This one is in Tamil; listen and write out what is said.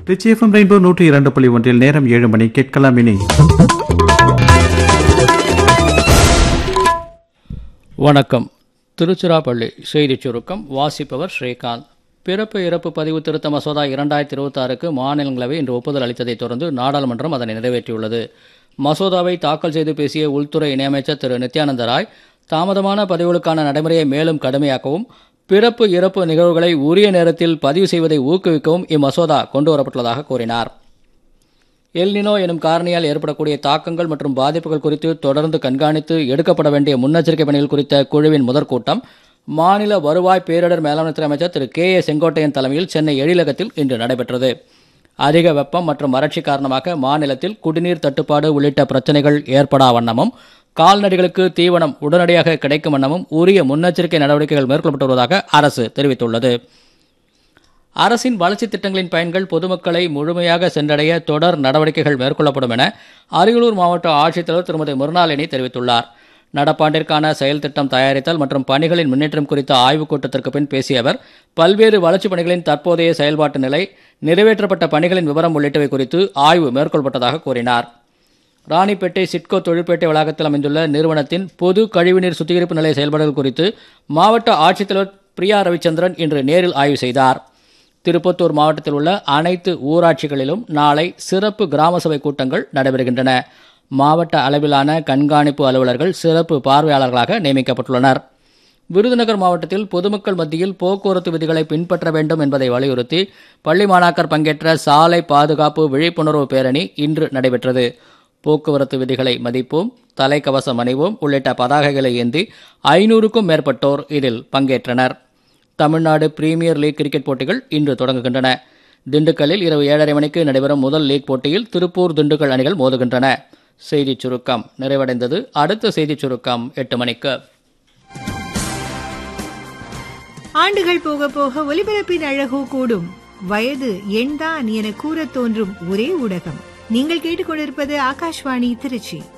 ரிச்சி எஃப்எம் ரெயின்போ நூற்றி இரண்டு புள்ளி ஒன்றில் நேரம் ஏழு மணி கேட்கலாம் இனி வணக்கம் திருச்சிராப்பள்ளி செய்திச் சுருக்கம் வாசிப்பவர் ஸ்ரீகாந்த் பிறப்பு இறப்பு பதிவு திருத்த மசோதா இரண்டாயிரத்தி இருபத்தாறுக்கு மாநிலங்களவை இன்று ஒப்புதல் அளித்ததைத் தொடர்ந்து நாடாளுமன்றம் அதனை நிறைவேற்றியுள்ளது மசோதாவை தாக்கல் செய்து பேசிய உள்துறை இணையமைச்சர் திரு நித்யானந்த ராய் தாமதமான பதிவுகளுக்கான நடைமுறையை மேலும் கடுமையாக்கவும் பிறப்பு இறப்பு நிகழ்வுகளை உரிய நேரத்தில் பதிவு செய்வதை ஊக்குவிக்கவும் இம்மசோதா கொண்டுவரப்பட்டுள்ளதாக கூறினார் எல்னினோ எனும் காரணியால் ஏற்படக்கூடிய தாக்கங்கள் மற்றும் பாதிப்புகள் குறித்து தொடர்ந்து கண்காணித்து எடுக்கப்பட வேண்டிய முன்னெச்சரிக்கை பணிகள் குறித்த குழுவின் முதற்கூட்டம் மாநில வருவாய் பேரிடர் மேலாண்மைத்துறை அமைச்சர் திரு கே ஏ செங்கோட்டையன் தலைமையில் சென்னை எழிலகத்தில் இன்று நடைபெற்றது அதிக வெப்பம் மற்றும் வறட்சி காரணமாக மாநிலத்தில் குடிநீர் தட்டுப்பாடு உள்ளிட்ட பிரச்சனைகள் ஏற்படா வண்ணமும் கால்நடைகளுக்கு தீவனம் உடனடியாக கிடைக்கும் வண்ணமும் உரிய முன்னெச்சரிக்கை நடவடிக்கைகள் மேற்கொள்ளப்பட்டு வருவதாக அரசு தெரிவித்துள்ளது அரசின் வளர்ச்சித் திட்டங்களின் பயன்கள் பொதுமக்களை முழுமையாக சென்றடைய தொடர் நடவடிக்கைகள் மேற்கொள்ளப்படும் என அரியலூர் மாவட்ட ஆட்சித்தலைவர் திருமதி முருணாலினி தெரிவித்துள்ளார் நடப்பாண்டிற்கான செயல் திட்டம் தயாரித்தல் மற்றும் பணிகளின் முன்னேற்றம் குறித்த ஆய்வுக் கூட்டத்திற்கு பின் பேசிய அவர் பல்வேறு வளர்ச்சிப் பணிகளின் தற்போதைய செயல்பாட்டு நிலை நிறைவேற்றப்பட்ட பணிகளின் விவரம் உள்ளிட்டவை குறித்து ஆய்வு மேற்கொள்ளப்பட்டதாக கூறினார் ராணிப்பேட்டை சிட்கோ தொழிற்பேட்டை வளாகத்தில் அமைந்துள்ள நிறுவனத்தின் பொது கழிவுநீர் சுத்திகரிப்பு நிலைய செயல்பாடுகள் குறித்து மாவட்ட ஆட்சித்தலைவர் பிரியா ரவிச்சந்திரன் இன்று நேரில் ஆய்வு செய்தார் திருப்பத்தூர் மாவட்டத்தில் உள்ள அனைத்து ஊராட்சிகளிலும் நாளை சிறப்பு கிராம சபை கூட்டங்கள் நடைபெறுகின்றன மாவட்ட அளவிலான கண்காணிப்பு அலுவலர்கள் சிறப்பு பார்வையாளர்களாக நியமிக்கப்பட்டுள்ளனர் விருதுநகர் மாவட்டத்தில் பொதுமக்கள் மத்தியில் போக்குவரத்து விதிகளை பின்பற்ற வேண்டும் என்பதை வலியுறுத்தி பள்ளி மாணாக்கர் பங்கேற்ற சாலை பாதுகாப்பு விழிப்புணர்வு பேரணி இன்று நடைபெற்றது போக்குவரத்து விதிகளை மதிப்போம் தலைக்கவசம் அணிவோம் உள்ளிட்ட பதாகைகளை ஏந்தி ஐநூறுக்கும் மேற்பட்டோர் இதில் பங்கேற்றனர் தமிழ்நாடு பிரீமியர் லீக் கிரிக்கெட் போட்டிகள் இன்று தொடங்குகின்றன திண்டுக்கல்லில் இரவு ஏழரை மணிக்கு நடைபெறும் முதல் லீக் போட்டியில் திருப்பூர் திண்டுக்கல் அணிகள் மோதுகின்றன செய்திச் சுருக்கம் நிறைவடைந்தது அடுத்த செய்திச் சுருக்கம் எட்டு மணிக்கு ஆண்டுகள் போக போக ஒலிபரப்பின் அழகோ கூடும் வயது எண்தான் என கூறத் தோன்றும் ஒரே ஊடகம் நீங்கள் கேட்டுக்கொண்டிருப்பது ஆகாஷ்வாணி திருச்சி